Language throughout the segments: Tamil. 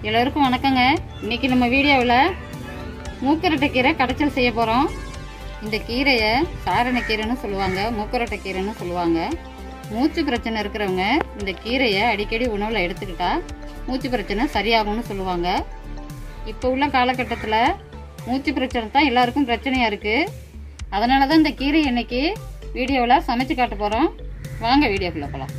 எல்லோருக்கும் வணக்கங்க இன்னைக்கு நம்ம வீடியோவில் மூக்கரட்டை கீரை கடைச்சல் செய்ய போகிறோம் இந்த கீரையை சாரணக்கீரைன்னு சொல்லுவாங்க மூக்கரட்டை கீரைன்னு சொல்லுவாங்க மூச்சு பிரச்சனை இருக்கிறவங்க இந்த கீரையை அடிக்கடி உணவில் எடுத்துக்கிட்டா மூச்சு பிரச்சனை சரியாகும்னு சொல்லுவாங்க இப்போ உள்ள காலகட்டத்தில் மூச்சு பிரச்சனை தான் எல்லாருக்கும் பிரச்சனையாக இருக்குது அதனால தான் இந்த கீரை இன்னைக்கு வீடியோவில் சமைச்சு காட்ட போகிறோம் வாங்க வீடியோக்குள்ளே போகலாம்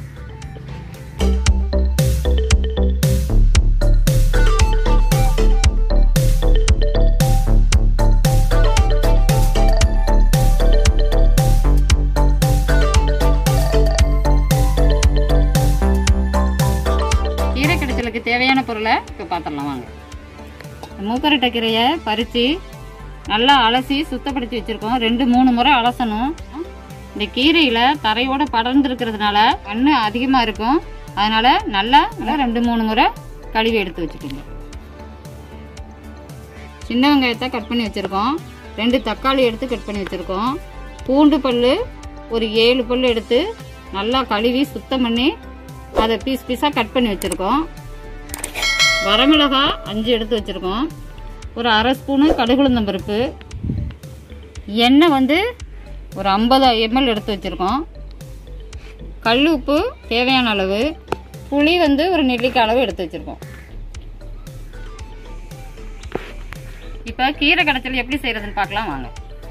கீரை கிடைச்சலுக்கு தேவையான பொருளை இப்போ பார்த்துடலாம் வாங்க மூக்கரட்டை கீரையை பறித்து நல்லா அலசி சுத்தப்படுத்தி வச்சுருக்கோம் ரெண்டு மூணு முறை அலசணும் இந்த கீரையில் தரையோட படர்ந்து இருக்கிறதுனால மண் அதிகமாக இருக்கும் அதனால் நல்லா நல்லா ரெண்டு மூணு முறை கழுவி எடுத்து வச்சுக்கோங்க சின்ன வெங்காயத்தை கட் பண்ணி வச்சுருக்கோம் ரெண்டு தக்காளி எடுத்து கட் பண்ணி வச்சுருக்கோம் பூண்டு பல் ஒரு ஏழு பல் எடுத்து நல்லா கழுவி சுத்தம் பண்ணி அதை பீஸ் பீஸாக கட் பண்ணி வச்சுருக்கோம் வரமிளகா அஞ்சு எடுத்து வச்சுருக்கோம் ஒரு அரை ஸ்பூனு கடுகுளுந்தம் பருப்பு எண்ணெய் வந்து ஒரு ஐம்பது எம்எல் எடுத்து வச்சுருக்கோம் கல் உப்பு தேவையான அளவு புளி வந்து ஒரு நெல்லிக்காய் அளவு எடுத்து வச்சுருக்கோம் இப்போ கீரை கடைச்சல் எப்படி செய்கிறதுன்னு பார்க்கலாம் வாங்க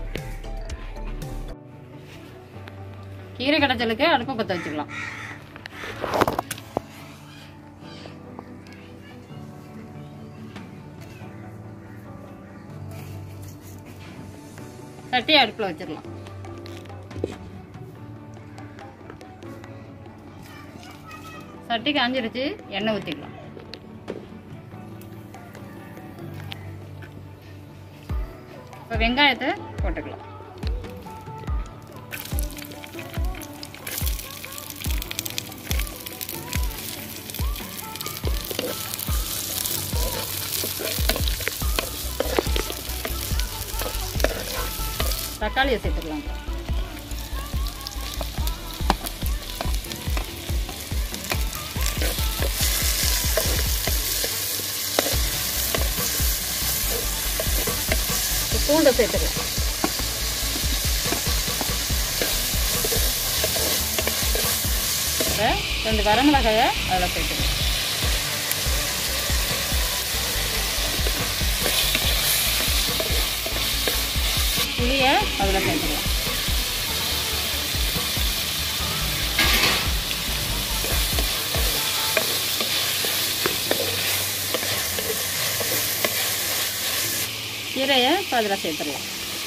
கீரை கடைச்சலுக்கு அடுப்பை பற்ற வச்சுக்கலாம் சட்டி அடுப்பில் வச்சிடலாம் சட்டி காஞ்சிருச்சு எண்ணெய் ஊற்றிக்கலாம் இப்போ வெங்காயத்தை போட்டுக்கலாம் தக்காளியை சேர்த்துக்கலாம் பூண்டை சேர்த்துக்கலாம் இப்போ ரெண்டு வரமிளகாயை அதில் சேர்த்துக்கலாம் புளியை அதில் சேர்த்துக்கலாம் கீரையை இப்போ அதில் சேர்த்துடலாம்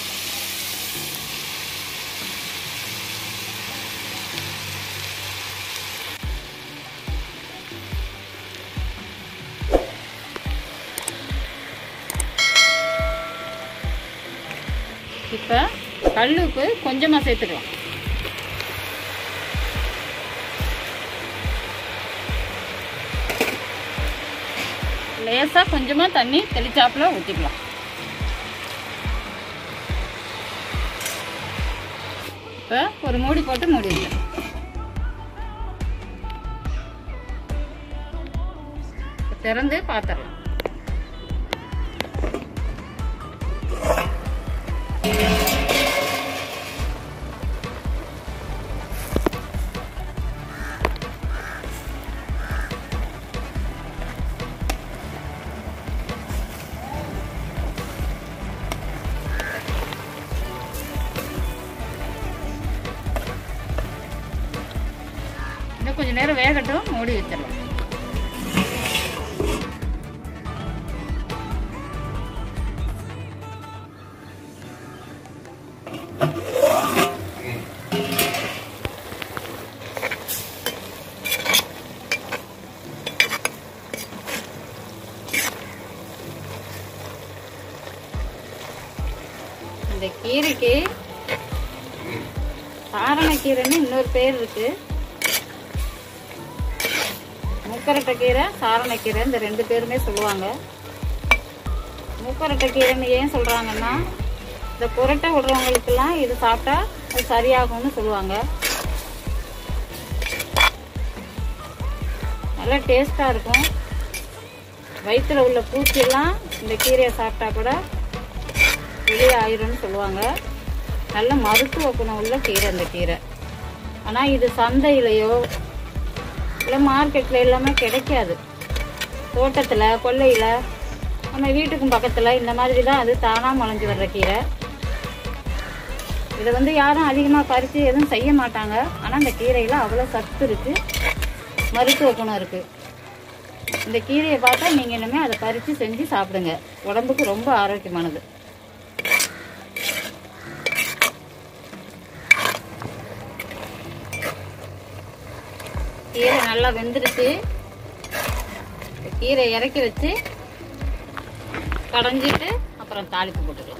இப்போ கல் உப்பு கொஞ்சமாக சேர்த்துக்கலாம் லேசாக கொஞ்சமாக தண்ணி தெளிச்சாப்புல ஊற்றிக்கலாம் இப்போ ஒரு மூடி போட்டு மூடி வைக்கலாம் திறந்து பார்த்துடலாம் இன்னும் கொஞ்சம் நேரம் வேகட்டும் மூடி வச்சிடலாம் இந்த கீரைக்கு சாரணக்கீரைன்னு இன்னொரு பேர் இருக்கு மூக்கரட்டை கீரை சாரணக்கீரை இந்த ரெண்டு பேருமே சொல்லுவாங்க மூக்கரட்டை கீரைன்னு ஏன் சொல்றாங்கன்னா இந்த புரட்டை விடுறவங்களுக்கெல்லாம் இது சாப்பிட்டா அது சரியாகும்னு சொல்லுவாங்க நல்லா டேஸ்ட்டாக இருக்கும் வயிற்றுல உள்ள பூச்சியெல்லாம் இந்த கீரையை சாப்பிட்டா கூட வெளியே ஆயிரும்னு சொல்லுவாங்க நல்ல மருத்துவ குணம் உள்ள கீரை இந்த கீரை ஆனால் இது சந்தையிலையோ இல்லை மார்க்கெட்டில் எல்லாமே கிடைக்காது தோட்டத்தில் கொல்லையில் நம்ம வீட்டுக்கும் பக்கத்தில் இந்த மாதிரி தான் அது தானாக முளைஞ்சு வர்ற கீரை இதை வந்து யாரும் அதிகமாக பறித்து எதுவும் செய்ய மாட்டாங்க ஆனால் இந்த கீரையில் அவ்வளோ சத்து இருக்குது மருத்துவ குணம் இருக்குது இந்த கீரையை பார்த்தா நீங்கள் இனிமேல் அதை பறித்து செஞ்சு சாப்பிடுங்க உடம்புக்கு ரொம்ப ஆரோக்கியமானது கீரை நல்லா வெந்துருச்சு இந்த கீரை இறக்கி வச்சு கடைஞ்சிட்டு அப்புறம் தாளிப்பு போட்டுக்கலாம்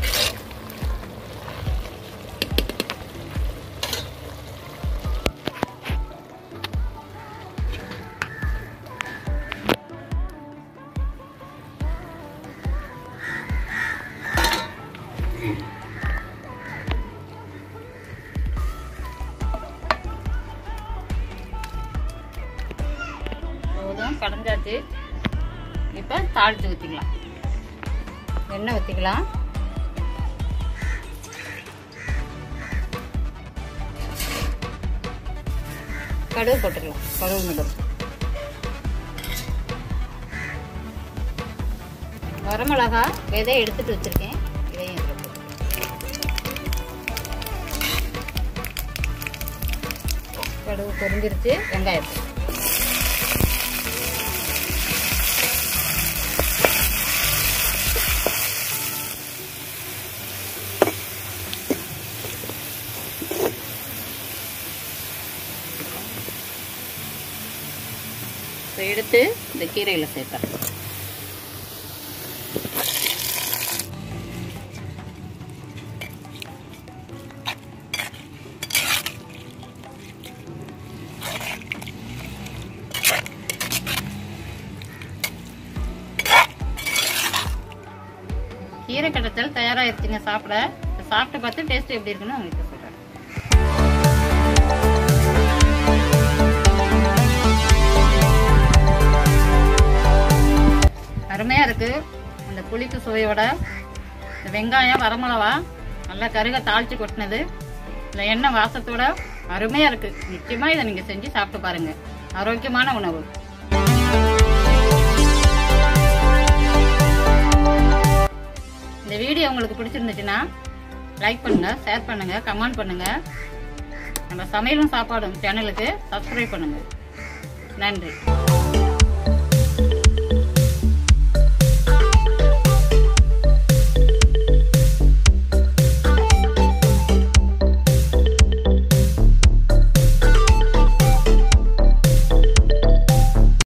போதும் கடைஞ்சாச்சு இப்போ தாளித்து ஊற்றிக்கலாம் எண்ணெய் ஊற்றிக்கலாம் கடுகு போட்டுக்கலாம் கடுகு மிளகு வரமிளகா விதை எடுத்துட்டு வச்சிருக்கேன் இதையும் இதில் போட்டுக்கலாம். கடுகு பொரிஞ்சிருச்சு வெங்காயத்தை இப்போ எடுத்து இந்த கீரையில் சேர்த்தேன் கீரை கடத்தல் தயாராகிருச்சுங்க சாப்பிட இதை சாப்பிட்டு பார்த்து டேஸ்ட் எப்படி இருக்குன்னு உங்களுக்கு சொல்கிறேன் அருமையாக இருக்குது அந்த புளிப்பு சுவையோட இந்த வெங்காயம் வரமிளவா நல்லா கருக தாளித்து கொட்டினது இந்த எண்ணெய் வாசத்தோட அருமையாக இருக்குது நிச்சயமாக இதை நீங்கள் செஞ்சு சாப்பிட்டு பாருங்கள் ஆரோக்கியமான உணவு இந்த வீடியோ உங்களுக்கு பிடிச்சிருந்துச்சுன்னா லைக் பண்ணுங்க ஷேர் பண்ணுங்க கமெண்ட் பண்ணுங்க நம்ம சமையலும் சாப்பாடும் சேனலுக்கு சப்ஸ்கிரைப் பண்ணுங்க நன்றி